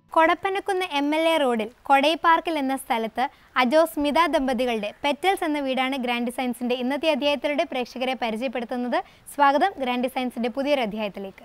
Kudappanakunnu M L A റോഡിൽ കൊടൈ പാർക്കിൽ എന്ന സ്ഥലത്ത് അജോ സ്മിത ദമ്പതികളുടെ പെറ്റൽസ് എന്ന വീടാണ് ഗ്രാൻഡ് ഡിസൈൻസിന്റെ ഇന്നത്തെ അധ്യായത്തിലൂടെ പ്രേക്ഷകരെ പരിചയപ്പെടുത്തുന്നത് സ്വാഗതം ഗ്രാൻഡ് ഡിസൈൻസിന്റെ പുതിയൊരു അധ്യായത്തിലേക്ക്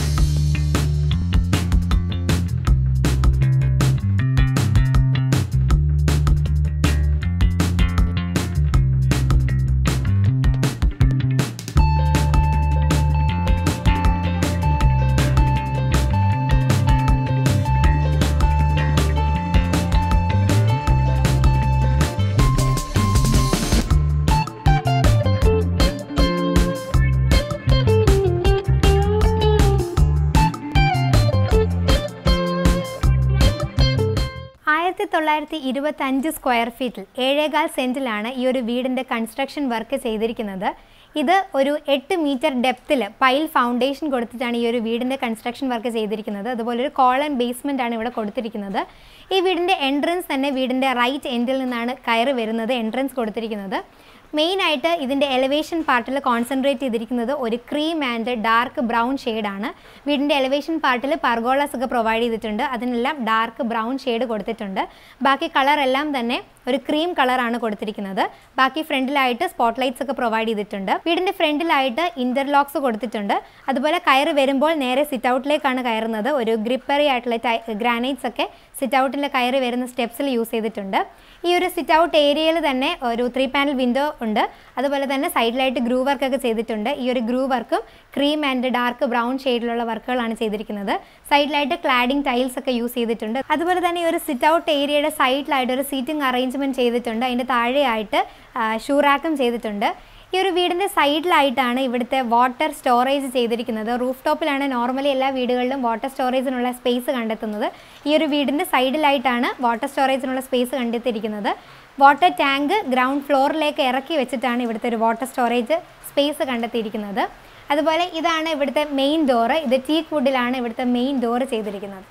ആയിരത്തി തൊള്ളായിരത്തി ഇരുപത്തി അഞ്ച് സ്ക്വയർ ഫീറ്റിൽ ഏഴേകാൽ സെൻറ്റിലാണ് ഈ ഒരു വീടിൻ്റെ കൺസ്ട്രക്ഷൻ വർക്ക് ചെയ്തിരിക്കുന്നത് ഇത് ഒരു എട്ട് മീറ്റർ ഡെപ്തിൽ പൈൽ ഫൗണ്ടേഷൻ കൊടുത്തിട്ടാണ് ഈ ഒരു വീടിൻ്റെ കൺസ്ട്രക്ഷൻ വർക്ക് ചെയ്തിരിക്കുന്നത് അതുപോലെ ഒരു കോളൻ ബേസ്മെൻ്റ് ആണ് ഇവിടെ കൊടുത്തിരിക്കുന്നത് ഈ വീടിൻ്റെ എൻട്രൻസ് തന്നെ വീടിൻ്റെ റൈറ്റ് എൻഡിൽ നിന്നാണ് കയറി വരുന്നത് എൻട്രൻസ് കൊടുത്തിരിക്കുന്നത് മെയിനായിട്ട് ഇതിൻ്റെ എലവേഷൻ പാർട്ടിൽ കോൺസെൻട്രേറ്റ് ചെയ്തിരിക്കുന്നത് ഒരു ക്രീം ആൻഡ് ഡാർക്ക് ബ്രൗൺ ഷെയ്ഡാണ് വീടിൻ്റെ എലവേഷൻ പാർട്ടിൽ പർഗോളസ് ഒക്കെ പ്രൊവൈഡ് ചെയ്തിട്ടുണ്ട് അതിനെല്ലാം ഡാർക്ക് ബ്രൗൺ ഷെയ്ഡ് കൊടുത്തിട്ടുണ്ട് ബാക്കി കളർ എല്ലാം തന്നെ ഒരു ക്രീം കളറാണ് കൊടുത്തിരിക്കുന്നത് ബാക്കി ഫ്രണ്ടിലായിട്ട് സ്പോട്ട് ലൈറ്റ്സ് ഒക്കെ പ്രൊവൈഡ് ചെയ്തിട്ടുണ്ട് വീടിൻ്റെ ഫ്രണ്ടിലായിട്ട് ഇന്റർലോക്സ് കൊടുത്തിട്ടുണ്ട് അതുപോലെ കയറി വരുമ്പോൾ നേരെ സിറ്റ് ഔട്ടിലേക്കാണ് കയറുന്നത് ഒരു ഗ്രിപ്പറി ആയിട്ടുള്ള ഗ്രാനൈറ്റ്സ് ഒക്കെ സിറ്റ് ഔട്ടിൽ കയറി വരുന്ന സ്റ്റെപ്സിൽ യൂസ് ചെയ്തിട്ടുണ്ട് ഈ ഒരു സിറ്റ് ഔട്ട് ഏരിയയിൽ തന്നെ ഒരു ത്രീ പാനൽ വിൻഡോ ഉണ്ട് അതുപോലെ തന്നെ സൈഡിലായിട്ട് ഗ്രൂ വർക്ക് ഒക്കെ ചെയ്തിട്ടുണ്ട് ഈ ഒരു ഗ്രൂ വർക്കും ക്രീം ആൻഡ് ഡാർക്ക് ബ്രൗൺ ഷെയ്ഡിലുള്ള വർക്കുകളാണ് ചെയ്തിരിക്കുന്നത് സൈഡിലായിട്ട് ക്ലാഡിംഗ് ടൈൽസ് ഒക്കെ യൂസ് ചെയ്തിട്ടുണ്ട് അതുപോലെ തന്നെ ഈ ഒരു സിറ്റ് ഔട്ട് ഏരിയയുടെ സൈഡിലായിട്ട് ഒരു സീറ്റിംഗ് അറേഞ്ച്മെൻറ്റ് ചെയ്തിട്ടുണ്ട് അതിൻ്റെ താഴെയായിട്ട് ഷൂ റാക്കും ചെയ്തിട്ടുണ്ട് ഈ ഒരു വീടിൻ്റെ സൈഡിലായിട്ടാണ് ഇവിടുത്തെ വാട്ടർ സ്റ്റോറേജ് ചെയ്തിരിക്കുന്നത് റൂഫ് ടോപ്പിലാണ് നോർമലി എല്ലാ വീടുകളിലും വാട്ടർ സ്റ്റോറേജിനുള്ള സ്പേസ് കണ്ടെത്തുന്നത് ഈ ഒരു വീടിൻ്റെ സൈഡിലായിട്ടാണ് വാട്ടർ സ്റ്റോറേജിനുള്ള സ്പേസ് കണ്ടെത്തിയിരിക്കുന്നത് വാട്ടർ ടാങ്ക് ഗ്രൗണ്ട് ഫ്ലോറിലേക്ക് ഇറക്കി വെച്ചിട്ടാണ് ഇവിടുത്തെ ഒരു വാട്ടർ സ്റ്റോറേജ് സ്പേസ് കണ്ടെത്തിയിരിക്കുന്നത് അതുപോലെ ഇതാണ് ഇവിടുത്തെ മെയിൻ ഡോറ് ഇത് ടീക്ക് വുഡിലാണ് ഇവിടുത്തെ മെയിൻ ഡോറ് ചെയ്തിരിക്കുന്നത്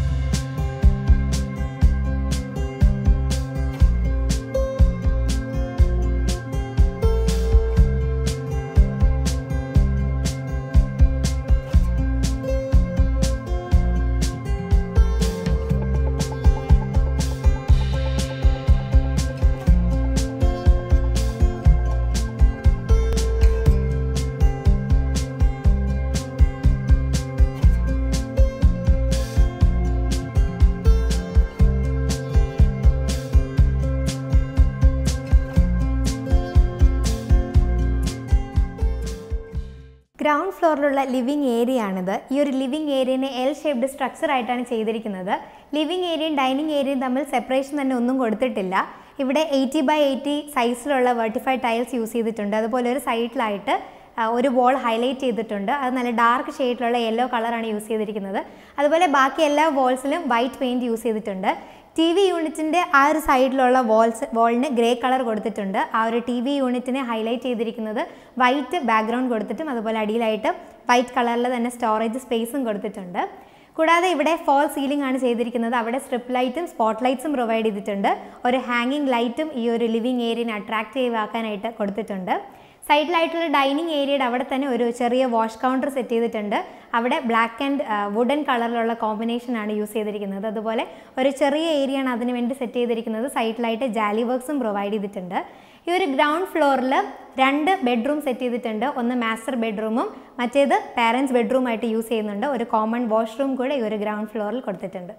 ഗ്രൗണ്ട് ഫ്ലോറിലുള്ള ലിവിങ് ഏരിയ ആണിത് ഈ ഒരു ലിവിങ് ഏരിയനെ എൽ ഷേപ്ഡ് സ്ട്രക്ചർ ആയിട്ടാണ് ചെയ്തിരിക്കുന്നത് ലിവിങ് ഏരിയയും ഡൈനിങ് ഏരിയയും തമ്മിൽ സെപ്പറേഷൻ തന്നെ ഒന്നും കൊടുത്തിട്ടില്ല ഇവിടെ എയ്റ്റി ബൈ എയ്റ്റി സൈസിലുള്ള വെർട്ടിഫൈഡ് ടൈൽസ് യൂസ് ചെയ്തിട്ടുണ്ട് അതുപോലെ ഒരു സൈഡിലായിട്ട് ആ, ഒരു വോൾ ഹൈലൈറ്റ് ചെയ്തിട്ടുണ്ട് അത് നല്ല ഡാർക്ക് ഷെയ്ഡിലുള്ള യെല്ലോ കളറാണ് യൂസ് ചെയ്തിരിക്കുന്നത് അതുപോലെ ബാക്കി എല്ലാ വോൾസിലും വൈറ്റ് പെയിൻറ് യൂസ് ചെയ്തിട്ടുണ്ട് ടി വി യൂണിറ്റിൻ്റെ ആ ഒരു സൈഡിലുള്ള വാൾസ് വാളിന് ഗ്രേ കളർ കൊടുത്തിട്ടുണ്ട് ആ ഒരു ടി വി യൂണിറ്റിനെ ഹൈലൈറ്റ് ചെയ്തിരിക്കുന്നത് വൈറ്റ് ബാക്ക്ഗ്രൗണ്ട് കൊടുത്തിട്ടും അതുപോലെ അടിയിലായിട്ട് വൈറ്റ് കളറിൽ തന്നെ സ്റ്റോറേജ് സ്പേസും കൊടുത്തിട്ടുണ്ട് കൂടാതെ ഇവിടെ ഫോൾ സീലിംഗ് ആണ് ചെയ്തിരിക്കുന്നത് അവിടെ സ്ട്രിപ്പ് ലൈറ്റും സ്പോട്ട് ലൈറ്റ്സും പ്രൊവൈഡ് ചെയ്തിട്ടുണ്ട് ഒരു ഹാങ്ങിങ് ലൈറ്റും ഈ ഒരു ലിവിങ് ഏരിയനെ അട്രാക്റ്റീവ് ആക്കാനായിട്ട് കൊടുത്തിട്ടുണ്ട് സൈഡിലായിട്ടുള്ള ഡൈനിങ് ഏരിയയുടെ അവിടെ തന്നെ ഒരു ചെറിയ വാഷ് കൗണ്ടർ സെറ്റ് ചെയ്തിട്ടുണ്ട് അവിടെ ബ്ലാക്ക് ആൻഡ് വുഡൻ കളറിലുള്ള കോമ്പിനേഷനാണ് യൂസ് ചെയ്തിരിക്കുന്നത് അതുപോലെ ഒരു ചെറിയ ഏരിയയാണ് അതിന് വേണ്ടി സെറ്റ് ചെയ്തിരിക്കുന്നത് സൈഡിലായിട്ട് ജാലി വർക്ക്സും പ്രൊവൈഡ് ചെയ്തിട്ടുണ്ട് ഈ ഒരു ഗ്രൗണ്ട് ഫ്ലോറിൽ രണ്ട് ബെഡ്റൂം സെറ്റ് ചെയ്തിട്ടുണ്ട് ഒന്ന് മാസ്റ്റർ ബെഡ്റൂമും മറ്റേത് പാരൻസ് ബെഡ്റൂമായിട്ട് യൂസ് ചെയ്യുന്നുണ്ട് ഒരു കോമൺ വാഷ്റൂം കൂടെ ഈ ഒരു ഗ്രൗണ്ട് ഫ്ലോറിൽ കൊടുത്തിട്ടുണ്ട്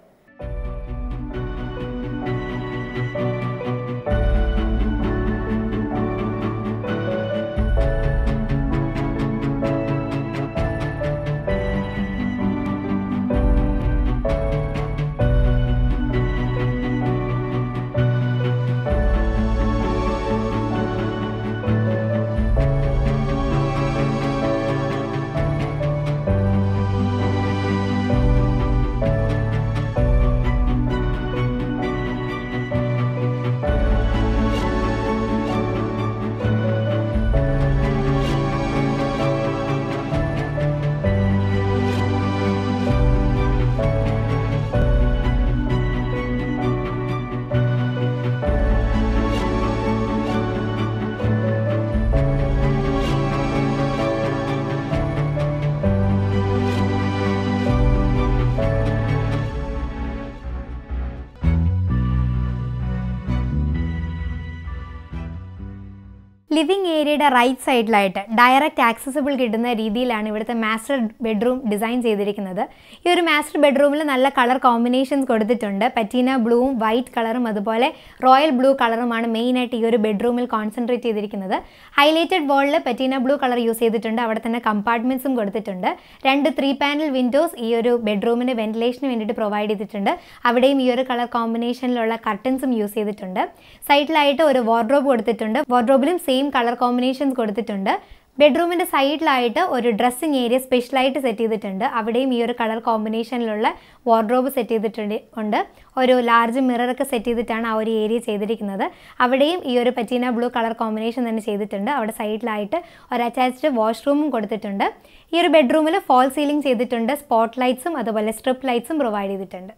ലിവിംഗ് ഏരിയയുടെ റൈറ്റ് സൈഡിലായിട്ട് ഡയറക്റ്റ് ആക്സസിബിൾ കിട്ടുന്ന രീതിയിലാണ് ഇവിടുത്തെ മാസ്റ്റർ ബെഡ്റൂം ഡിസൈൻ ചെയ്തിരിക്കുന്നത് ഈ ഒരു മാസ്റ്റർ ബെഡ്റൂമിൽ നല്ല കളർ കോമ്പിനേഷൻസ് കൊടുത്തിട്ടുണ്ട് പറ്റീന ബ്ലൂവും വൈറ്റ് കളറും അതുപോലെ റോയൽ ബ്ലൂ കളറുമാണ് മെയിനായിട്ട് ഈ ഒരു ബെഡ്റൂമിൽ കോൺസെൻട്രേറ്റ് ചെയ്തിരിക്കുന്നത് ഹൈലൈറ്റഡ് വാളിൽ പറ്റീന ബ്ലൂ കളർ യൂസ് ചെയ്തിട്ടുണ്ട് അവിടെ തന്നെ കമ്പാർട്ട്മെൻറ്റ്സും കൊടുത്തിട്ടുണ്ട് രണ്ട് ത്രീ പാനൽ വിൻഡോസ് ഈ ഒരു ബെഡ്റൂമിന് വെന്റിലേഷന് വേണ്ടിയിട്ട് പ്രൊവൈഡ് ചെയ്തിട്ടുണ്ട് അവിടെയും ഈ ഒരു കളർ കോമ്പിനേഷനിലുള്ള കർട്ടൻസും യൂസ് ചെയ്തിട്ടുണ്ട് സൈഡിലായിട്ട് ഒരു വാർഡ്രോബ് കൊടുത്തിട്ടുണ്ട് വാർഡ്രോബിലും സെയിം കളർ കോമ്പിനേഷൻസ് കൊടുത്തിട്ടുണ്ട് ബെഡ്റൂമിൻ്റെ സൈഡിലായിട്ട് ഒരു ഡ്രസ്സിങ് ഏരിയ സ്പെഷ്യലായിട്ട് സെറ്റ് ചെയ്തിട്ടുണ്ട് അവിടെയും ഈ ഒരു കളർ കോമ്പിനേഷനിലുള്ള വാർഡ്രോബ് സെറ്റ് ചെയ്തിട്ടുണ്ട് ഉണ്ട് ഒരു ലാർജ് മിററൊക്കെ സെറ്റ് ചെയ്തിട്ടാണ് ആ ഒരു ഏരിയ ചെയ്തിരിക്കുന്നത് അവിടെയും ഈ ഒരു പറ്റീന ബ്ലൂ കളർ കോമ്പിനേഷൻ തന്നെ ചെയ്തിട്ടുണ്ട് അവിടെ സൈഡിലായിട്ട് ഒരു അറ്റാച്ച്ഡ് വാഷ്റൂമും കൊടുത്തിട്ടുണ്ട് ഈ ഒരു ബെഡ്റൂമിൽ ഫോൾ സീലിംഗ് ചെയ്തിട്ടുണ്ട് സ്പോട്ട് ലൈറ്റ്സും അതുപോലെ സ്ട്രിപ്പ് ലൈറ്റ്സും പ്രൊവൈഡ് ചെയ്തിട്ടുണ്ട്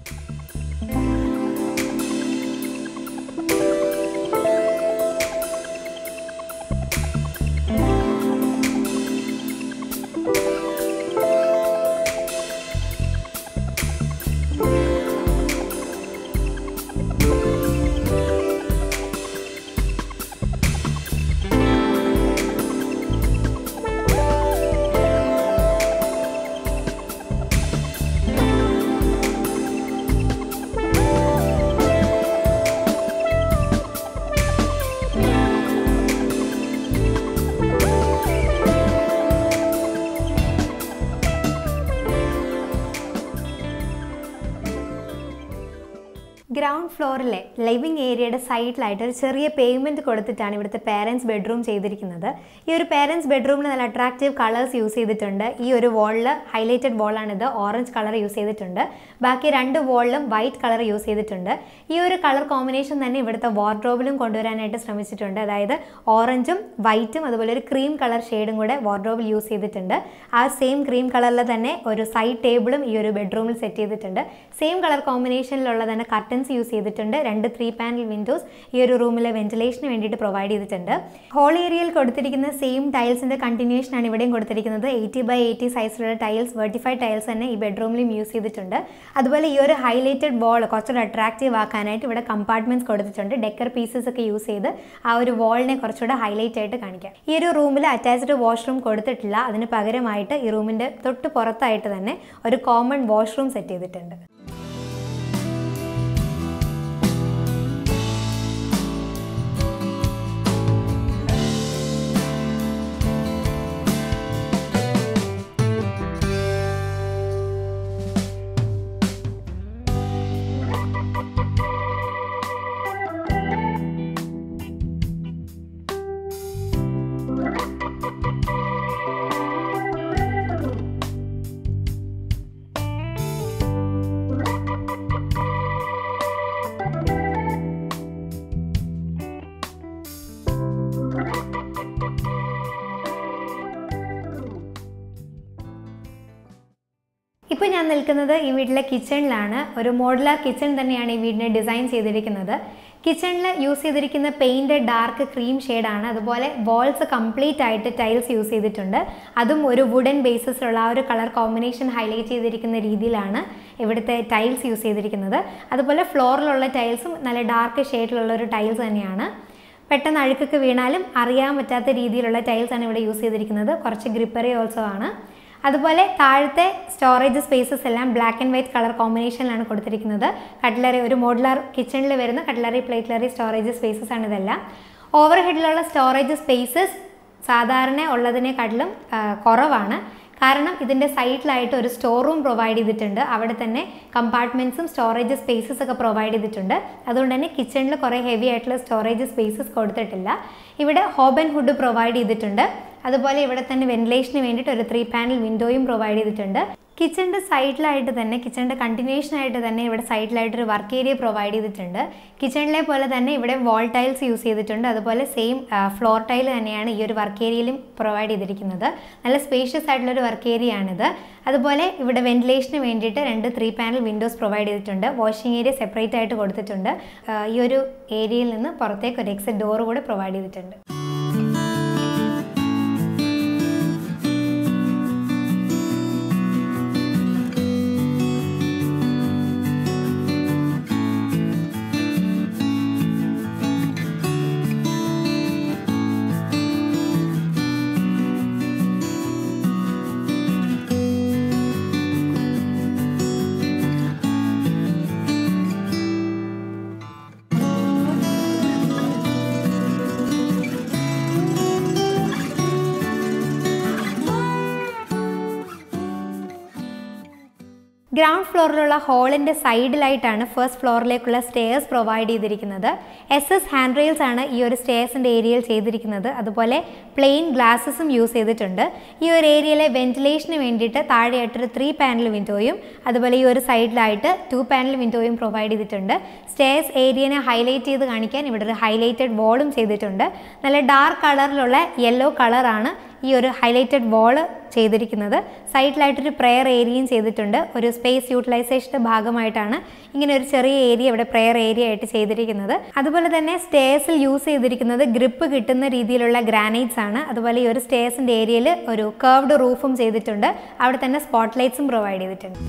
ഗ്രൗണ്ട് ഫ്ലോറിലെ ലിവിംഗ് ഏരിയയുടെ സൈഡിലായിട്ട് ഒരു ചെറിയ പേയ്മെൻറ്റ് കൊടുത്തിട്ടാണ് ഇവിടുത്തെ പേരൻസ് ബെഡ്റൂം ചെയ്തിരിക്കുന്നത് ഈ ഒരു പേരൻസ് ബെഡ്റൂമിൽ നല്ല അട്രാക്റ്റീവ് കളേഴ്സ് യൂസ് ചെയ്തിട്ടുണ്ട് ഈ ഒരു വാളിൽ ഹൈലൈറ്റഡ് വാളാണിത് ഓറഞ്ച് കളർ യൂസ് ചെയ്തിട്ടുണ്ട് ബാക്കി രണ്ട് വാളിലും വൈറ്റ് കളർ യൂസ് ചെയ്തിട്ടുണ്ട് ഈ ഒരു കളർ കോമ്പിനേഷൻ തന്നെ ഇവിടുത്തെ വാർഡ്രോബിലും കൊണ്ടുവരാനായിട്ട് ശ്രമിച്ചിട്ടുണ്ട് അതായത് ഓറഞ്ചും വൈറ്റും അതുപോലെ ഒരു ക്രീം കളർ ഷെയ്ഡും കൂടെ വാർഡ്രോബിൽ യൂസ് ചെയ്തിട്ടുണ്ട് ആ സെയിം ക്രീം കളറിൽ തന്നെ ഒരു സൈഡ് ടേബിളും ഈ ഒരു ബെഡ്റൂമിൽ സെറ്റ് ചെയ്തിട്ടുണ്ട് സെയിം കളർ കോമ്പിനേഷനിലുള്ള തന്നെ കർട്ടൻസ് യൂസ് ചെയ്തിട്ടുണ്ട് രണ്ട് ത്രീ പാനൽ വിൻഡോസ് ഈ ഒരു റൂമിലെ വെന്റിലേഷന് വേണ്ടിയിട്ട് പ്രൊവൈഡ് ചെയ്തിട്ടുണ്ട് ഹോൾ ഏരിയയിൽ കൊടുത്തിരിക്കുന്ന സെയിം ടൈൽസിൻ്റെ കണ്ടിന്യൂഷൻ ആണ് ഇവിടെയും കൊടുത്തിരിക്കുന്നത് എയ്റ്റി ബൈ എയ്റ്റി സൈസിലുള്ള ടൈൽസ് വെർട്ടിഫൈഡ് ടൈൽസ് തന്നെ ഈ ബെഡ്റൂമിലും യൂസ് ചെയ്തിട്ടുണ്ട് അതുപോലെ ഈ ഒരു ഹൈലൈറ്റഡ് വാൾ കുറച്ചുകൂടെ അട്രാക്റ്റീവ് ആക്കാനായിട്ട് ഇവിടെ കമ്പാർട്ട്മെന്റ്സ് കൊടുത്തിട്ടുണ്ട് ഡെക്കർ പീസസ് ഒക്കെ യൂസ് ചെയ്ത് ആ ഒരു വാളിനെ കുറച്ചുകൂടെ ഹൈലൈറ്റ് ആയിട്ട് കാണിക്കാം ഈ ഒരു റൂമിൽ അറ്റാച്ച്ഡ് വാഷ്റൂം കൊടുത്തിട്ടില്ല അതിന് പകരമായിട്ട് ഈ റൂമിൻ്റെ തൊട്ട് പുറത്തായിട്ട് തന്നെ ഒരു കോമൺ വാഷ്റൂം സെറ്റ് ചെയ്തിട്ടുണ്ട് ഇപ്പോൾ ഞാൻ നിൽക്കുന്നത് ഈ വീട്ടിലെ കിച്ചണിലാണ് ഒരു മോഡുലാർ കിച്ചൺ തന്നെയാണ് ഈ വീടിനെ ഡിസൈൻ ചെയ്തിരിക്കുന്നത് കിച്ചണിൽ യൂസ് ചെയ്തിരിക്കുന്ന പെയിൻറ് ഡാർക്ക് ക്രീം ഷെയ്ഡാണ് അതുപോലെ വാൾസ് കംപ്ലീറ്റ് ആയിട്ട് ടൈൽസ് യൂസ് ചെയ്തിട്ടുണ്ട് അതും ഒരു വുഡൻ ബേസിസിലുള്ള ആ ഒരു കളർ കോമ്പിനേഷൻ ഹൈലൈറ്റ് ചെയ്തിരിക്കുന്ന രീതിയിലാണ് ഇവിടുത്തെ ടൈൽസ് യൂസ് ചെയ്തിരിക്കുന്നത് അതുപോലെ ഫ്ലോറിലുള്ള ടൈൽസും നല്ല ഡാർക്ക് ഷെയ്ഡിലുള്ള ഒരു ടൈൽസ് തന്നെയാണ് പെട്ടെന്ന് അഴുക്കൊക്കെ വീണാലും അറിയാൻ പറ്റാത്ത രീതിയിലുള്ള ടൈൽസ് ആണ് ഇവിടെ യൂസ് ചെയ്തിരിക്കുന്നത് കുറച്ച് ഗ്രിപ്പറി ഓൾസോ ആണ് അതുപോലെ താഴത്തെ സ്റ്റോറേജ് സ്പേസസ് എല്ലാം ബ്ലാക്ക് ആൻഡ് വൈറ്റ് കളർ കോമ്പിനേഷനിലാണ് കൊടുത്തിരിക്കുന്നത് കട്ട്ലറി ഒരു മോഡുലാർ കിച്ചണിൽ വരുന്ന കട്ട്ലറി പ്ലേറ്റ്ലറി സ്റ്റോറേജ് സ്പേസസ് ആണ് ഇതെല്ലാം ഓവർ ഹെഡിലുള്ള സ്റ്റോറേജ് സ്പേസസ് സാധാരണ ഉള്ളതിനെക്കാട്ടിലും ആ, കുറവാണ് കാരണം ഇതിൻ്റെ സൈഡിലായിട്ട് ഒരു സ്റ്റോർ റൂം പ്രൊവൈഡ് ചെയ്തിട്ടുണ്ട് അവിടെ തന്നെ കമ്പാർട്ട്മെൻറ്റ്സും സ്റ്റോറേജ് സ്പേസസ് ഒക്കെ പ്രൊവൈഡ് ചെയ്തിട്ടുണ്ട് അതുകൊണ്ട് തന്നെ കിച്ചണിൽ കുറേ ഹെവി ആയിട്ടുള്ള സ്റ്റോറേജ് സ്പേസസ് കൊടുത്തിട്ടില്ല ഇവിടെ ഹോബൻ ഹുഡ് പ്രൊവൈഡ് ചെയ്തിട്ടുണ്ട് അതുപോലെ ഇവിടെ തന്നെ വെന്റിലേഷന് വേണ്ടിയിട്ട് ഒരു ത്രീ പാനൽ വിൻഡോയും പ്രൊവൈഡ് ചെയ്തിട്ടുണ്ട് കിച്ചണിൻ്റെ സൈഡിലായിട്ട് തന്നെ കിച്ചണിൻ്റെ കണ്ടിന്യൂഷൻ ആയിട്ട് തന്നെ ഇവിടെ സൈഡിലായിട്ട് ഒരു വർക്ക് ഏരിയ പ്രൊവൈഡ് ചെയ്തിട്ടുണ്ട് കിച്ചണിലെ പോലെ തന്നെ ഇവിടെ വാൾ ടൈൽസ് യൂസ് ചെയ്തിട്ടുണ്ട് അതുപോലെ സെയിം ഫ്ലോർ ടൈൽ തന്നെയാണ് ഈ ഒരു വർക്ക് ഏരിയയിലും പ്രൊവൈഡ് ചെയ്തിരിക്കുന്നത് നല്ല സ്പേഷ്യസ് ആയിട്ടുള്ള ഒരു വർക്ക് ഏരിയ ആണിത് അതുപോലെ ഇവിടെ വെന്റിലേഷന് വേണ്ടിയിട്ട് രണ്ട് ത്രീ പാനൽ വിൻഡോസ് പ്രൊവൈഡ് ചെയ്തിട്ടുണ്ട് വാഷിംഗ് ഏരിയ സെപ്പറേറ്റ് ആയിട്ട് കൊടുത്തിട്ടുണ്ട് ആ, ഈ ഒരു ഏരിയയിൽ നിന്ന് പുറത്തേക്ക് ഒരു എക്സിറ്റ് ഡോർ കൂടെ പ്രൊവൈഡ് ചെയ്തിട്ടുണ്ട് ഗ്രൗണ്ട് ഫ്ലോറിലുള്ള ഹോളിൻ്റെ സൈഡിലായിട്ടാണ് ഫസ്റ്റ് ഫ്ലോറിലേക്കുള്ള സ്റ്റെയർസ് പ്രൊവൈഡ് ചെയ്തിരിക്കുന്നത് എസ് എസ് ഹാൻഡ് റെയിൽസ് ആണ് ഈ ഒരു സ്റ്റെയർസിൻ്റെ ഏരിയയിൽ ചെയ്തിരിക്കുന്നത് അതുപോലെ പ്ലെയിൻ ഗ്ലാസസും യൂസ് ചെയ്തിട്ടുണ്ട് ഈ ഒരു ഏരിയയിലെ വെന്റിലേഷന് വേണ്ടിയിട്ട് താഴെയായിട്ടൊരു ത്രീ പാനൽ വിൻഡോയും അതുപോലെ ഈ ഒരു സൈഡിലായിട്ട് ടു പാനൽ വിൻഡോയും പ്രൊവൈഡ് ചെയ്തിട്ടുണ്ട് സ്റ്റെയർസ് ഏരിയനെ ഹൈലൈറ്റ് ചെയ്ത് കാണിക്കാൻ ഇവിടെ ഒരു ഹൈലൈറ്റഡ് വോളും ചെയ്തിട്ടുണ്ട് നല്ല ഡാർക്ക് കളറിലുള്ള യെല്ലോ കളറാണ് ഈ ഒരു ഹൈലൈറ്റഡ് വോള് ചെയ്തിരിക്കുന്നത് സൈഡിലായിട്ടൊരു പ്രെയർ ഏരിയയും ചെയ്തിട്ടുണ്ട് ഒരു സ്പേസ് യൂട്ടിലൈസേഷൻ്റെ ഭാഗമായിട്ടാണ് ഇങ്ങനെ ഒരു ചെറിയ ഏരിയ ഇവിടെ പ്രെയർ ഏരിയ ആയിട്ട് ചെയ്തിരിക്കുന്നത് അതുപോലെ തന്നെ സ്റ്റേഴ്സിൽ യൂസ് ചെയ്തിരിക്കുന്നത് ഗ്രിപ്പ് കിട്ടുന്ന രീതിയിലുള്ള ഗ്രാനൈറ്റ്സ് ആണ് അതുപോലെ ഈ ഒരു സ്റ്റേഴ്സിൻ്റെ ഏരിയയിൽ ഒരു കർവ്ഡ് റൂഫും ചെയ്തിട്ടുണ്ട് അവിടെ തന്നെ സ്പോട്ട് ലൈറ്റ്സും പ്രൊവൈഡ് ചെയ്തിട്ടുണ്ട്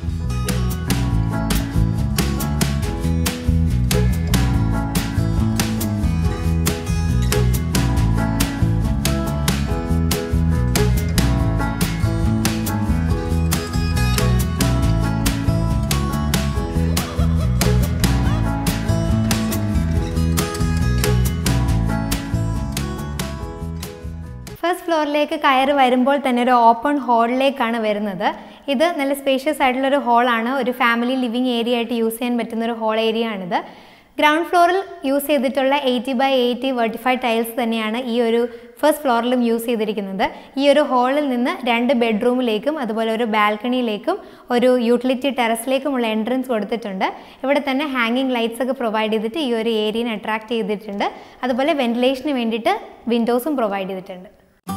ഫസ്റ്റ് ഫ്ലോറിലേക്ക് കയറി വരുമ്പോൾ തന്നെ ഒരു ഓപ്പൺ ഹാളിലേക്കാണ് വരുന്നത് ഇത് നല്ല സ്പേഷ്യസ് ആയിട്ടുള്ളൊരു ഹാളാണ് ഒരു ഫാമിലി ലിവിങ് ഏരിയ ആയിട്ട് യൂസ് ചെയ്യാൻ പറ്റുന്ന ഒരു ഹാൾ ഏരിയ ആണിത് ഗ്രൗണ്ട് ഫ്ലോറിൽ യൂസ് ചെയ്തിട്ടുള്ള eighty by eighty vitrified tiles തന്നെയാണ് ഈ ഒരു ഫസ്റ്റ് ഫ്ലോറിലും യൂസ് ചെയ്തിരിക്കുന്നത് ഈ ഒരു ഹാളിൽ നിന്ന് രണ്ട് ബെഡ്റൂമിലേക്കും അതുപോലെ ഒരു ബാൽക്കണിയിലേക്കും ഒരു യൂട്ടിലിറ്റി ടെറസിലേക്കുമുള്ള എൻട്രൻസ് കൊടുത്തിട്ടുണ്ട് ഇവിടെ തന്നെ ഹാങ്ങിങ് ലൈറ്റ്സ് ഒക്കെ പ്രൊവൈഡ് ചെയ്തിട്ട് ഈ ഒരു ഏരിയനെ അട്രാക്ട് ചെയ്തിട്ടുണ്ട് അതുപോലെ വെന്റിലേഷന് വേണ്ടിയിട്ട് വിൻഡോസും പ്രൊവൈഡ് ചെയ്തിട്ടുണ്ട്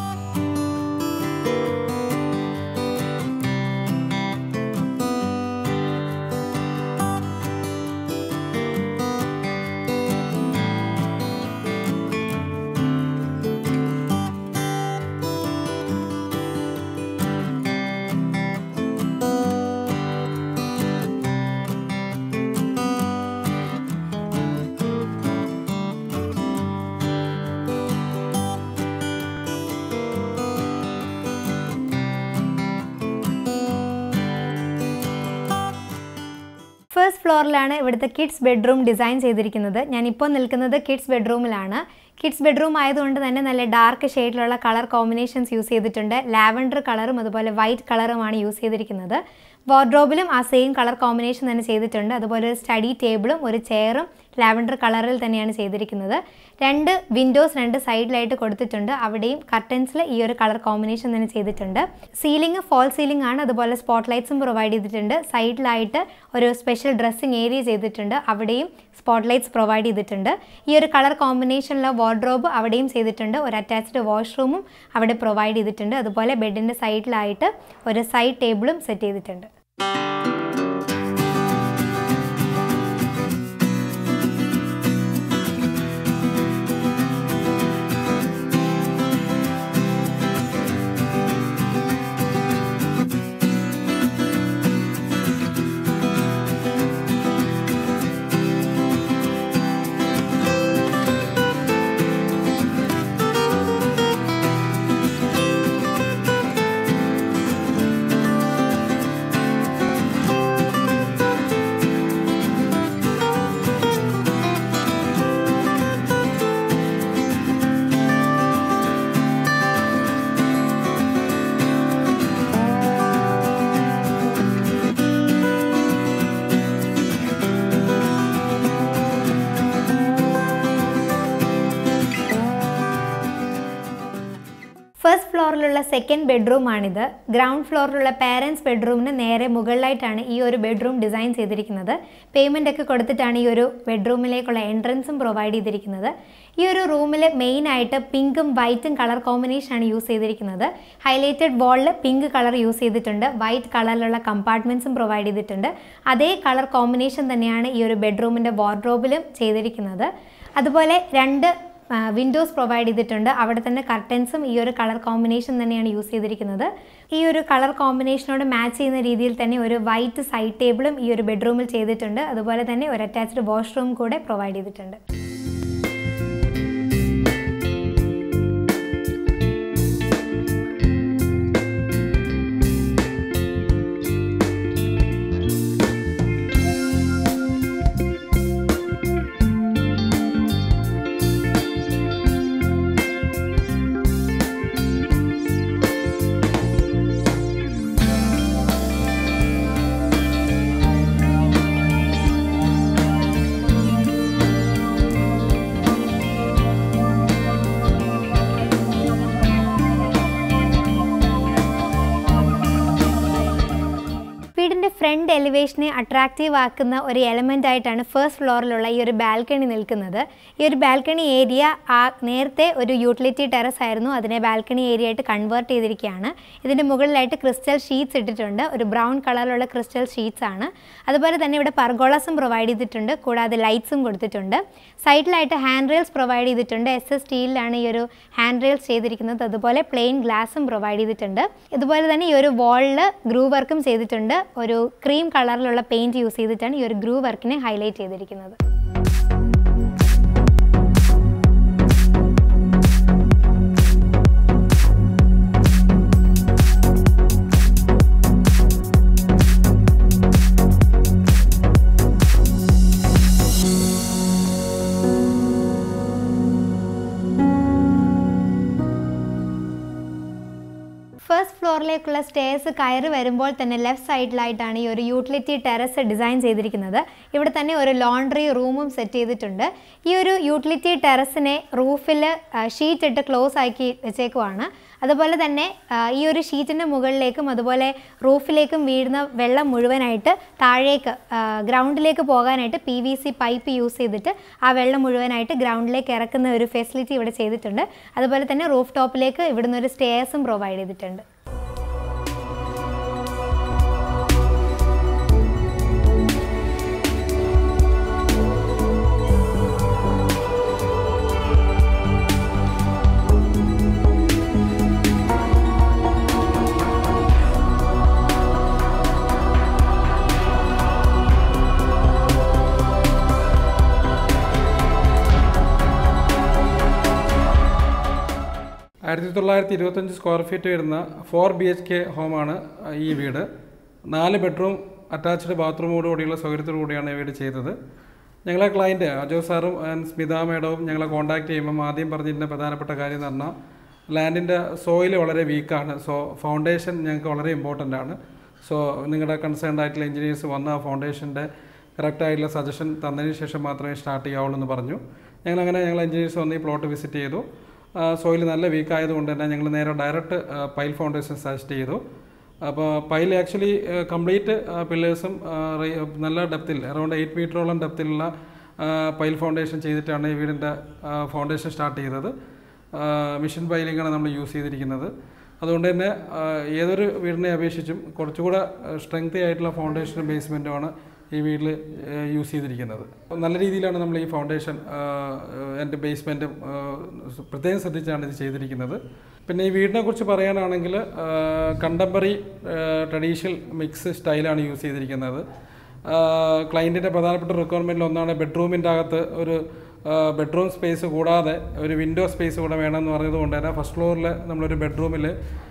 ഫസ്റ്റ് ഫ്ലോറിലാണ് ഇവിടുത്തെ കിഡ്സ് ബെഡ്റൂം ഡിസൈൻ ചെയ്തിരിക്കുന്നത് ഞാനിപ്പോൾ നിൽക്കുന്നത് കിഡ്സ് ബെഡ്റൂമിലാണ് കിഡ്സ് ബെഡ്റൂം ആയതുകൊണ്ട് തന്നെ നല്ല ഡാർക്ക് ഷെയ്ഡിലുള്ള കളർ കോമ്പിനേഷൻസ് യൂസ് ചെയ്തിട്ടുണ്ട് ലാവൻഡർ കളറും അതുപോലെ വൈറ്റ് കളറുമാണ് യൂസ് ചെയ്തിരിക്കുന്നത് വാർഡ്രോബിലും ആ സെയിം കളർ കോമ്പിനേഷൻ തന്നെ ചെയ്തിട്ടുണ്ട് അതുപോലെ ഒരു സ്റ്റഡി ടേബിളും ഒരു ചെയറും ലാവൻഡർ കളറിൽ തന്നെയാണ് ചെയ്തിരിക്കുന്നത് രണ്ട് വിൻഡോസ് രണ്ട് സൈഡിലായിട്ട് കൊടുത്തിട്ടുണ്ട് അവിടെയും കർട്ടൻസിൽ ഈ ഒരു കളർ കോമ്പിനേഷൻ തന്നെ ചെയ്തിട്ടുണ്ട് സീലിംഗ് ഫോൾ സീലിംഗ് ആണ് അതുപോലെ സ്പോട്ട് ലൈറ്റ്സും പ്രൊവൈഡ് ചെയ്തിട്ടുണ്ട് സൈഡിലായിട്ട് ഒരു സ്പെഷ്യൽ ഡ്രസ്സിംഗ് ഏരിയ ചെയ്തിട്ടുണ്ട് അവിടെയും സ്പോട്ട് ലൈറ്റ്സ് പ്രൊവൈഡ് ചെയ്തിട്ടുണ്ട് ഈ ഒരു കളർ കോമ്പിനേഷനിലെ വാർഡ്രോബ് അവിടെയും ചെയ്തിട്ടുണ്ട് ഒരു അറ്റാച്ച്ഡ് വാഷ്റൂമും അവിടെ പ്രൊവൈഡ് ചെയ്തിട്ടുണ്ട് അതുപോലെ ബെഡിൻ്റെ സൈഡിലായിട്ട് ഒരു സൈഡ് ടേബിളും സെറ്റ് ചെയ്തിട്ടുണ്ട് ഫസ്റ്റ് ഫ്ലോറിലുള്ള സെക്കൻഡ് ബെഡ്റൂമാണിത് ഗ്രൗണ്ട് ഫ്ലോറിലുള്ള പാരൻസ് ബെഡ്റൂമിന് നേരെ മുകളിലായിട്ടാണ് ഈ ഒരു ബെഡ്റൂം ഡിസൈൻ ചെയ്തിരിക്കുന്നത് പേയ്മെൻ്റ് ഒക്കെ കൊടുത്തിട്ടാണ് ഈ ഒരു ബെഡ്റൂമിലേക്കുള്ള എൻട്രൻസും പ്രൊവൈഡ് ചെയ്തിരിക്കുന്നത് ഈ ഒരു റൂമിൽ മെയിനായിട്ട് പിങ്കും വൈറ്റും കളർ കോമ്പിനേഷനാണ് യൂസ് ചെയ്തിരിക്കുന്നത് ഹൈലൈറ്റഡ് വാളിൽ പിങ്ക് കളർ യൂസ് ചെയ്തിട്ടുണ്ട് വൈറ്റ് കളറിലുള്ള കമ്പാർട്ട്മെൻറ്റ്സും പ്രൊവൈഡ് ചെയ്തിട്ടുണ്ട് അതേ കളർ കോമ്പിനേഷൻ തന്നെയാണ് ഈ ഒരു ബെഡ്റൂമിൻ്റെ വാർഡ്രോബിലും ചെയ്തിരിക്കുന്നത് അതുപോലെ രണ്ട് വിൻഡോസ് പ്രൊവൈഡ് ചെയ്തിട്ടുണ്ട് അവിടെ തന്നെ കർട്ടൻസും ഈ ഒരു കളർ കോമ്പിനേഷൻ തന്നെയാണ് യൂസ് ചെയ്തിരിക്കുന്നത് ഈ ഒരു കളർ കോമ്പിനേഷനോട് മാച്ച് ചെയ്യുന്ന രീതിയിൽ തന്നെ ഒരു വൈറ്റ് സൈഡ് ടേബിളും ഈ ഒരു ബെഡ്റൂമിൽ ചെയ്തിട്ടുണ്ട് അതുപോലെ തന്നെ ഒരു അറ്റാച്ച്ഡ് വാഷ്റൂം കൂടെ പ്രൊവൈഡ് ചെയ്തിട്ടുണ്ട് വീടിൻ്റെ എലിവേഷനെ അട്രാക്റ്റീവ് ആക്കുന്ന ഒരു എലമെൻ്റ് ആയിട്ടാണ് ഫസ്റ്റ് ഫ്ലോറിലുള്ള ഈ ഒരു ബാൽക്കണി നിൽക്കുന്നത് ഈ ഒരു ബാൽക്കണി ഏരിയ ആ നേരത്തെ ഒരു യൂട്ടിലിറ്റി ടെറസ് ആയിരുന്നു അതിനെ ബാൽക്കണി ഏരിയ ആയിട്ട് കൺവേർട്ട് ചെയ്തിരിക്കുകയാണ് ഇതിൻ്റെ മുകളിലായിട്ട് ക്രിസ്റ്റൽ ഷീറ്റ്സ് ഇട്ടിട്ടുണ്ട് ഒരു ബ്രൗൺ കളറിലുള്ള ക്രിസ്റ്റൽ ഷീറ്റ്സ് ആണ് അതുപോലെ തന്നെ ഇവിടെ പർഗോളസും പ്രൊവൈഡ് ചെയ്തിട്ടുണ്ട് കൂടാതെ ലൈറ്റ്സും കൊടുത്തിട്ടുണ്ട് സൈഡിലായിട്ട് ഹാൻഡ് റെയിൽസ് പ്രൊവൈഡ് ചെയ്തിട്ടുണ്ട് എസ് എസ് സ്റ്റീലിലാണ് ഈ ഒരു ഹാൻഡ് റെയിൽസ് ചെയ്തിരിക്കുന്നത് അതുപോലെ പ്ലെയിൻ ഗ്ലാസും പ്രൊവൈഡ് ചെയ്തിട്ടുണ്ട് ഇതുപോലെ തന്നെ ഈ ഒരു വാളിൽ ഗ്രൂ വർക്കും ചെയ്തിട്ടുണ്ട് ഒരു ക്രീം കളറിലുള്ള പെയിൻറ് യൂസ് ചെയ്തിട്ടാണ് ഈ ഒരു ഗ്രൂ വർക്കിനെ ഹൈലൈറ്റ് ചെയ്തിരിക്കുന്നത് ഫസ്റ്റ് ഫ്ലോറിലേക്കുള്ള സ്റ്റേഴ്സ് കയറി വരുമ്പോൾ തന്നെ ലെഫ്റ്റ് സൈഡിലായിട്ടാണ് ഈ ഒരു യൂട്ടിലിറ്റി ടെറസ് ഡിസൈൻ ചെയ്തിരിക്കുന്നത് ഇവിടെ തന്നെ ഒരു ലോണ്ട്രി റൂമും സെറ്റ് ചെയ്തിട്ടുണ്ട് ഈ ഒരു യൂട്ടിലിറ്റി ടെറസിനെ റൂഫിൽ ഷീറ്റ് ഇട്ട് ക്ലോസ് ആക്കി വെച്ചേക്കുവാണ് അതുപോലെ തന്നെ ആ, ഈ ഒരു ഷീറ്റിൻ്റെ മുകളിലേക്കും അതുപോലെ റൂഫിലേക്കും വീഴുന്ന വെള്ളം മുഴുവനായിട്ട് താഴേക്ക് ആ, ഗ്രൗണ്ടിലേക്ക് പോകാനായിട്ട് P V C pipe use ചെയ്തിട്ട് ആ വെള്ളം മുഴുവനായിട്ട് ഗ്രൗണ്ടിലേക്ക് ഇറക്കുന്ന ഒരു ഫെസിലിറ്റി ഇവിടെ ചെയ്തിട്ടുണ്ട് അതുപോലെ തന്നെ റൂഫ് ടോപ്പിലേക്ക് ഇവിടുന്ന് ഒരു സ്റ്റേഴ്സും പ്രൊവൈഡ് ചെയ്തിട്ടുണ്ട് ആയിരത്തി തൊള്ളായിരത്തി ഇരുപത്തഞ്ച് സ്ക്വയർ ഫീറ്റ് വരുന്ന ഫോർ ബി എച്ച് കെ ഹോമാണ് ഈ വീട് നാല് ബെഡ്റൂം അറ്റാച്ച്ഡ് ബാത്റൂമോട് കൂടിയുള്ള സൗകര്യത്തോടു കൂടിയാണ് ഈ വീട് ചെയ്തത് ഞങ്ങളെ ക്ലയൻറ്റ് അജോ സാറും ആൻഡ് സ്മിത മേഡവും ഞങ്ങളെ കോൺടാക്ട് ചെയ്യുമ്പം ആദ്യം പറഞ്ഞിരുന്ന പ്രധാനപ്പെട്ട കാര്യം എന്ന് പറഞ്ഞാൽ ലാൻഡിൻ്റെ സോയിൽ വളരെ വീക്കാണ് സോ ഫൗണ്ടേഷൻ ഞങ്ങൾക്ക് വളരെ ഇമ്പോർട്ടൻ്റ് ആണ് സോ നിങ്ങളുടെ കൺസേൺഡ് ആയിട്ടുള്ള എഞ്ചിനീയേഴ്സ് വന്ന് ആ ഫൗണ്ടേഷൻ്റെ കറക്റ്റ് ആയിട്ടുള്ള സജഷൻ തന്നതിന് ശേഷം മാത്രമേ സ്റ്റാർട്ട് ചെയ്യാവുള്ളൂ എന്ന് പറഞ്ഞു ഞങ്ങളങ്ങനെ ഞങ്ങൾ എഞ്ചിനീയേഴ്സ് വന്ന് ഈ പ്ലോട്ട് വിസിറ്റ് ചെയ്തു സോയിൽ നല്ല വീക്ക് ആയതുകൊണ്ട് തന്നെ ഞങ്ങൾ നേരെ ഡയറക്റ്റ് പൈൽ ഫൗണ്ടേഷൻ സജസ്റ്റ് ചെയ്തു അപ്പോൾ പൈൽ ആക്ച്വലി കംപ്ലീറ്റ് പില്ലേഴ്സും നല്ല ഡെപ്തിൽ അറൗണ്ട് എയ്റ്റ് മീറ്ററോളം ഡെപ്തിലുള്ള പൈൽ ഫൗണ്ടേഷൻ ചെയ്തിട്ടാണ് ഈ വീടിൻ്റെ ഫൗണ്ടേഷൻ സ്റ്റാർട്ട് ചെയ്തത് മിഷൻ പൈലിങ്ങാണ് നമ്മൾ യൂസ് ചെയ്തിരിക്കുന്നത് അതുകൊണ്ട് തന്നെ ആ, ഏതൊരു വീടിനെ അപേക്ഷിച്ചും കുറച്ചുകൂടെ സ്ട്രെങ്തി ആയിട്ടുള്ള ഫൗണ്ടേഷനും ബേസ്മെൻറ്റുമാണ് ഈ വീട്ടിൽ യൂസ് ചെയ്തിരിക്കുന്നത് നല്ല രീതിയിലാണ് നമ്മൾ ഈ ഫൗണ്ടേഷൻ എൻ്റെ ബേസ്മെൻറ്റും പ്രത്യേകം ശ്രദ്ധിച്ചാണ് ഇത് ചെയ്തിരിക്കുന്നത് പിന്നെ ഈ വീടിനെ കുറിച്ച് പറയാനാണെങ്കിൽ കണ്ടംപററി ട്രഡീഷണൽ മിക്സ് സ്റ്റൈലാണ് യൂസ് ചെയ്തിരിക്കുന്നത് ക്ലയൻറ്റിൻ്റെ പ്രധാനപ്പെട്ട റിക്വയർമെൻറ്റിൽ ഒന്നാണ് ബെഡ്റൂമിൻ്റെ അകത്ത് ഒരു ബെഡ്റൂം സ്പേസ് കൂടാതെ ഒരു വിൻഡോ സ്പേസ് കൂടെ വേണമെന്ന് പറഞ്ഞതുകൊണ്ട് തന്നെ ഫസ്റ്റ് ഫ്ലോറിൽ നമ്മളൊരു ബെഡ്റൂമിൽ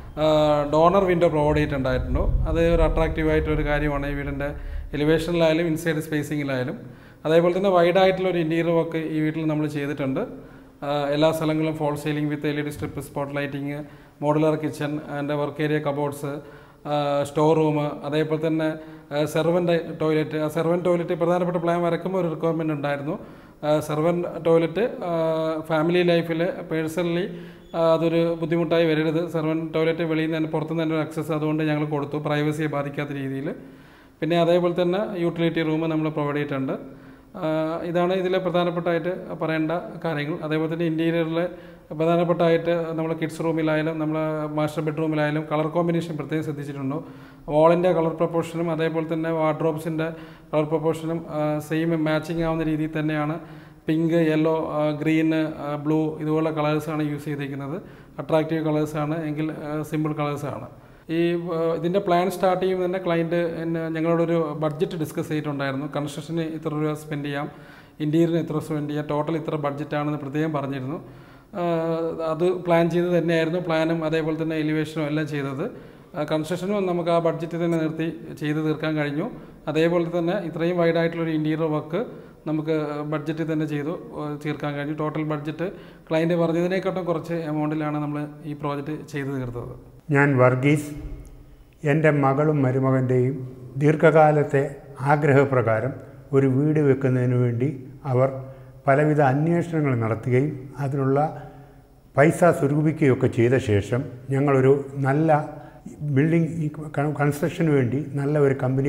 ഡോണർ വിൻഡോ പ്രൊവൈഡ് ചെയ്തിട്ടുണ്ടായിരുന്നു അത് ഒരു അട്രാക്റ്റീവ് ആയിട്ടൊരു കാര്യമാണ് ഈ വീടിൻ്റെ എലിവേഷനിലായാലും ഇൻസൈഡ് സ്പേസിങ്ങിലായാലും അതേപോലെ തന്നെ വൈഡ് ആയിട്ടുള്ള ഒരു ഇൻറ്റീരിയർ വർക്ക് ഈ വീട്ടിൽ നമ്മൾ ചെയ്തിട്ടുണ്ട് ആ, എല്ലാ സ്ഥലങ്ങളും false ceiling with L E D strip spot lighting modular kitchen and work area cupboards store room അതേപോലെ തന്നെ സെർവൻ്റ് ടോയ്ലറ്റ് ആ സെർവൻ്റ് ടോയ്ലറ്റ് പ്രധാനപ്പെട്ട പ്ലാൻ വരക്കുമ്പോൾ ഒരു റിക്വയർമെൻറ്റ് ഉണ്ടായിരുന്നു സെർവൻ്റ് ടോയ്ലറ്റ് ഫാമിലി ലൈഫിൽ പേഴ്സണലി അതൊരു ബുദ്ധിമുട്ടായി വരരുത് സെർവൻ്റ് ടോയ്ലറ്റ് വെളിയിൽ നിന്ന് തന്നെ പുറത്തുനിന്ന് തന്നെ ഒരു അക്സസ് അതുകൊണ്ട് ഞങ്ങൾ കൊടുത്തു പ്രൈവസിയെ ബാധിക്കാത്ത രീതിയിൽ പിന്നെ അതേപോലെ തന്നെ യൂട്ടിലിറ്റി റൂം നമ്മൾ പ്രൊവൈഡ് ചെയ്തിട്ടുണ്ട് ആ, ഇതാണ് ഇതിലെ പ്രധാനപ്പെട്ടായിട്ട് പറയേണ്ട കാര്യങ്ങൾ അതേപോലെ തന്നെ ഇൻറ്റീരിയറിൽ പ്രധാനപ്പെട്ടായിട്ട് നമ്മൾ കിഡ്സ് റൂമിലായാലും നമ്മൾ മാസ്റ്റർ ബെഡ്റൂമിലായാലും കളർ കോമ്പിനേഷൻ പ്രത്യേകം ശ്രദ്ധിച്ചിട്ടുണ്ടോ വാളിൻ്റെ കളർ പ്രപ്പോർഷനും അതേപോലെ തന്നെ വാർഡ്രോബ്സിൻ്റെ കളർ പ്രപ്പോർഷനും സെയിം മാച്ചിങ് ആവുന്ന രീതിയിൽ തന്നെയാണ് പിങ്ക് യെല്ലോ ഗ്രീന് ബ്ലൂ ഇതുപോലുള്ള കളേഴ്സാണ് യൂസ് ചെയ്തിരിക്കുന്നത് അട്രാക്റ്റീവ് കളേഴ്സാണ് എങ്കിൽ സിമ്പിൾ കളേഴ്സാണ് ഈ ആ, ഇതിൻ്റെ പ്ലാൻ സ്റ്റാർട്ട് ചെയ്യുമ്പോൾ തന്നെ ക്ലയൻറ്റ് ഞങ്ങളോടൊരു ബഡ്ജറ്റ് ഡിസ്കസ് ചെയ്തിട്ടുണ്ടായിരുന്നു കൺസ്ട്രക്ഷന് ഇത്ര രൂപ സ്പെൻഡ് ചെയ്യാം ഇൻറ്റീരിയറിന് ഇത്ര സ്പെൻഡ് ചെയ്യാം ടോട്ടൽ ഇത്ര ബഡ്ജറ്റാണെന്ന് പ്രത്യേകം പറഞ്ഞിരുന്നു ആ, അത് പ്ലാൻ ചെയ്ത് തന്നെയായിരുന്നു പ്ലാനും അതേപോലെ തന്നെ എലിവേഷനും എല്ലാം ചെയ്തത് കൺസ്ട്രക്ഷനും നമുക്ക് ആ ബഡ്ജറ്റ് തന്നെ നിർത്തി ചെയ്ത് തീർക്കാൻ കഴിഞ്ഞു അതേപോലെ തന്നെ ഇത്രയും വൈഡ് ആയിട്ടുള്ളൊരു ഇൻറ്റീരിയർ വർക്ക് നമുക്ക് ബഡ്ജറ്റിൽ തന്നെ ചെയ്തു ഏഹ് തീർക്കാൻ കഴിഞ്ഞു ടോട്ടൽ ബഡ്ജറ്റ് ക്ലയൻറ്റ് പറഞ്ഞതിനേക്കാട്ടും കുറച്ച് എമൗണ്ടിലാണ് നമ്മൾ ഈ പ്രോജക്റ്റ് ചെയ്തു തീർത്തത് ഞാൻ വർഗീസ് എൻ്റെ മകളും മരുമകൻ്റെയും ദീർഘകാലത്തെ ആഗ്രഹപ്രകാരം ഒരു വീട് വെക്കുന്നതിന് വേണ്ടി അവർ പലവിധ അന്വേഷണങ്ങൾ നടത്തുകയും അതിനുള്ള പൈസ സ്വരൂപിക്കുകയൊക്കെ ചെയ്ത ശേഷം ഞങ്ങളൊരു നല്ല ബിൽഡിംഗ് ഈ കൺ- കൺസ്ട്രക്ഷന് വേണ്ടി നല്ല ഒരു കമ്പനിയെ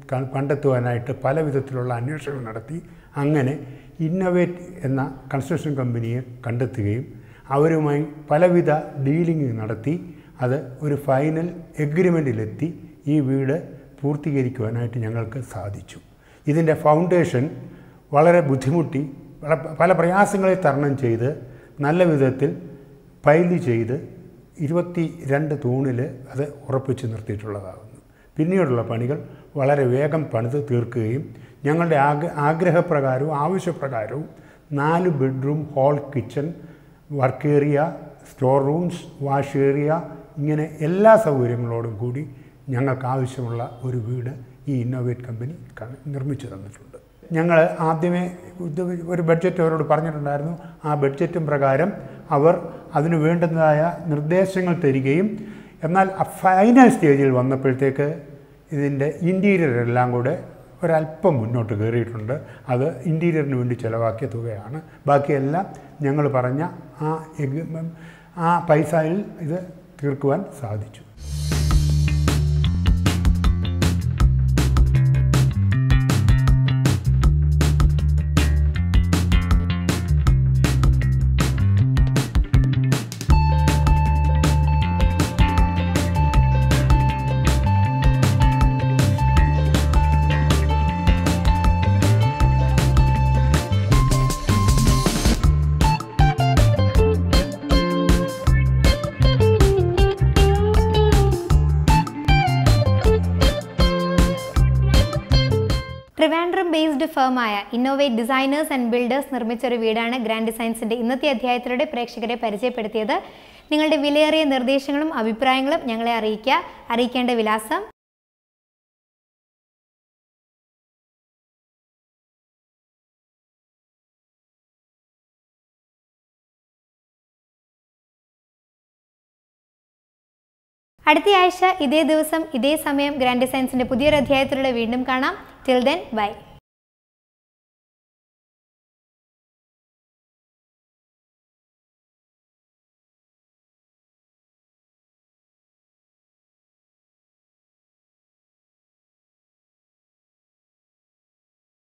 ക- കണ്ടെത്തുവാനായിട്ട് പല വിധത്തിലുള്ള അന്വേഷണങ്ങൾ നടത്തി അങ്ങനെ ഇന്നോവേറ്റ് എന്ന കൺസ്ട്രക്ഷൻ കമ്പനിയെ കണ്ടെത്തുകയും അവരുമായി പലവിധ ഡീലിംഗ് നടത്തി അത് ഒരു ഫൈനൽ എഗ്രിമെൻറ്റിലെത്തി ഈ വീട് പൂർത്തീകരിക്കുവാനായിട്ട് ഞങ്ങൾക്ക് സാധിച്ചു ഇതിൻ്റെ ഫൗണ്ടേഷൻ വളരെ ബുദ്ധിമുട്ടി പല- പല പ്രയാസങ്ങളെ തരണം ചെയ്ത് നല്ല വിധത്തിൽ പൈല് ചെയ്ത് ഇരുപത്തി രണ്ട് തൂണിൽ അത് ഉറപ്പിച്ച് നിർത്തിയിട്ടുള്ളതാകുന്നു പിന്നീടുള്ള പണികൾ വളരെ വേഗം പണിത് തീർക്കുകയും ഞങ്ങളുടെ ആഗ്ര ആഗ്രഹപ്രകാരവും ആവശ്യപ്രകാരവും നാല് bedroom hall kitchen work area store rooms wash area ഇങ്ങനെ എല്ലാ സൗകര്യങ്ങളോടും കൂടി ഞങ്ങൾക്ക് ആവശ്യമുള്ള ഒരു വീട് ഈ ഇന്നോവേറ്റ് കമ്പനി ക- നിർമ്മിച്ചു തന്നിട്ടുണ്ട് ഞങ്ങൾ ആദ്യമേ ഇത് ഒരു ബഡ്ജറ്റ് അവരോട് പറഞ്ഞിട്ടുണ്ടായിരുന്നു ആ ബഡ്ജറ്റും പ്രകാരം അവർ അതിന് വേണ്ടുന്നതായ നിർദ്ദേശങ്ങൾ തരികയും എന്നാൽ ആ ഫൈനൽ സ്റ്റേജിൽ വന്നപ്പോഴത്തേക്ക് ഇതിൻ്റെ ഇൻറ്റീരിയർ എല്ലാം കൂടെ ഒരല്പം മുന്നോട്ട് കയറിയിട്ടുണ്ട് അത് ഇൻറ്റീരിയറിന് വേണ്ടി ചിലവാക്കിയ തുകയാണ് ബാക്കിയെല്ലാം ഞങ്ങൾ പറഞ്ഞ ആ എഗ് ആ പൈസയിൽ ഇത് തീർക്കുവാൻ സാധിച്ചു ട്രിവാൻഡ്രം ബേസ്ഡ് ഫേമായ ഇന്നോവേറ്റ് ഡിസൈനേഴ്സ് ആൻഡ് ബിൽഡേഴ്സ് നിർമ്മിച്ച ഒരു വീടാണ് ഗ്രാൻഡ് ഡിസൈൻസിന്റെ ഇന്നത്തെ അധ്യായത്തിലൂടെ പ്രേക്ഷകരെ പരിചയപ്പെടുത്തിയത് നിങ്ങളുടെ വിലയേറിയ നിർദ്ദേശങ്ങളും അഭിപ്രായങ്ങളും ഞങ്ങളെ അറിയിക്കുക അറിയിക്കേണ്ട വിലാസം അടുത്ത ആഴ്ച ഇതേ ദിവസം ഇതേ സമയം ഗ്രാൻഡ് ഡിസൈൻസിന്റെ പുതിയൊരു അധ്യായത്തിലൂടെ വീണ്ടും കാണാം ടിൽ ദെൻ ബൈ